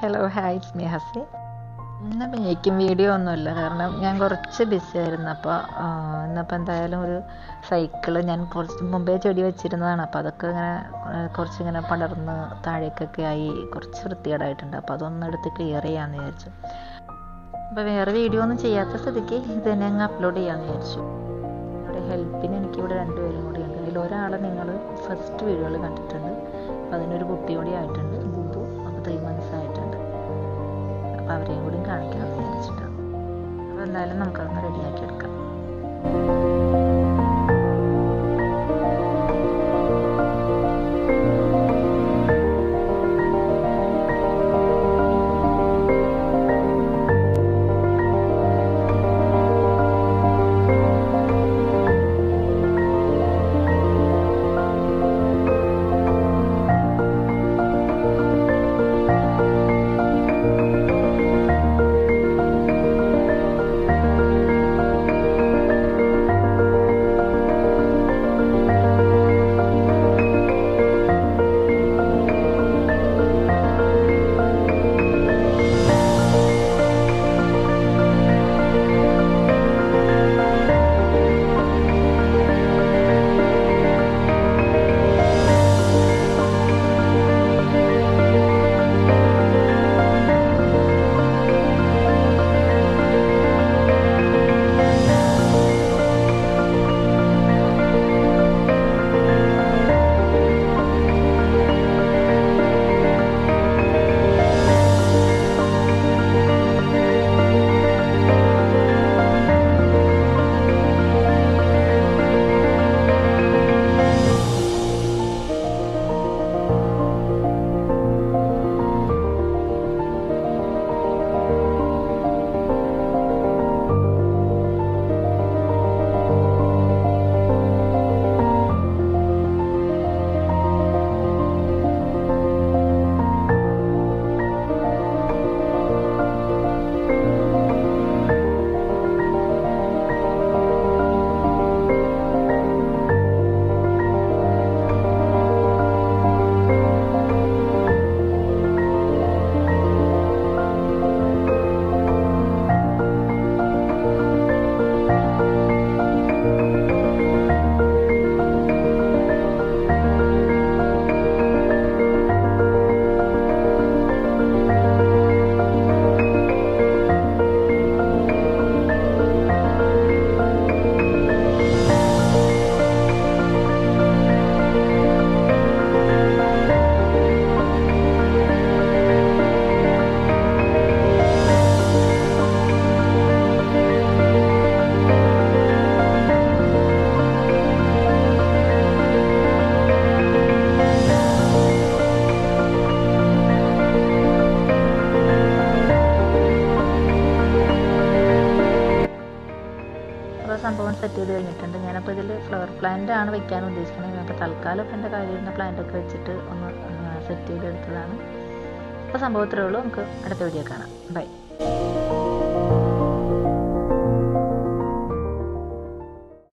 hello hi it's me Hasi ഇന്ന് making video ഒന്നുമില്ല കാരണം ഞാൻ കുറച്ച് ബിസി ആയിരുന്നു അപ്പോൾ ഇന്നിപ്പോൾ എന്തായാലും ഒരു സൈക്കിള് ഞാൻ കുറച്ച് മുമ്പേ ചെടി വെച്ചിരുന്നതാണ് അപ്പോൾ അതൊക്കെ ഇങ്ങനെ ആ, കുറച്ച് ഇങ്ങനെ പടർന്ന് താഴേക്കൊക്കെ ആയി കുറച്ച് വൃത്തികേടായിട്ടുണ്ട് അപ്പോൾ അതൊന്ന് എടുത്ത് ക്ലിയർ ചെയ്യാമെന്ന് വിചാരിച്ചു അപ്പോൾ വേറെ വീഡിയോ ഒന്നും ചെയ്യാത്ത സ്ഥിതിക്ക് ഇത് തന്നെ അങ്ങ് അപ്ലോഡ് ചെയ്യാമെന്ന് വിചാരിച്ചു ഇവിടെ ഹെൽപ്പിന് എനിക്കിവിടെ രണ്ടുപേരും കൂടി ഉണ്ട് അതിൽ ഒരാളെ നിങ്ങൾ ഫസ്റ്റ് വീഡിയോയിൽ കണ്ടിട്ടുണ്ട് അപ്പോൾ അതിനൊരു കുട്ടി കൂടി ആയിട്ടുണ്ട് ബുദ്ധു അപ്പോൾ ത്രീ മന്ത്സ് ആയിട്ടുണ്ട് അപ്പോൾ അവരെയും കൂടി കാണിക്കാമെന്ന് വിചാരിച്ചിട്ടാണ് അപ്പോൾ എന്തായാലും നമുക്കതൊന്ന് റെഡിയാക്കി എടുക്കാം അപ്പോൾ സംഭവം സെറ്റ് ചെയ്ത് കഴിഞ്ഞിട്ടുണ്ട് ഞാനപ്പോൾ ഇതിൽ ഫ്ലവർ പ്ലാന്റ് ആണ് വെക്കാൻ ഉദ്ദേശിക്കുന്നത് അപ്പോൾ തൽക്കാലം ഇപ്പോൾ എൻ്റെ കയ്യിലിരുന്ന പ്ലാന്റ് ഒക്കെ വെച്ചിട്ട് ഒന്ന് സെറ്റ് ചെയ്തെടുത്തതാണ് അപ്പോൾ സംഭവത്തിലേ ഉള്ളൂ നമുക്ക് അടുത്ത വീഡിയോ കാണാം ബൈ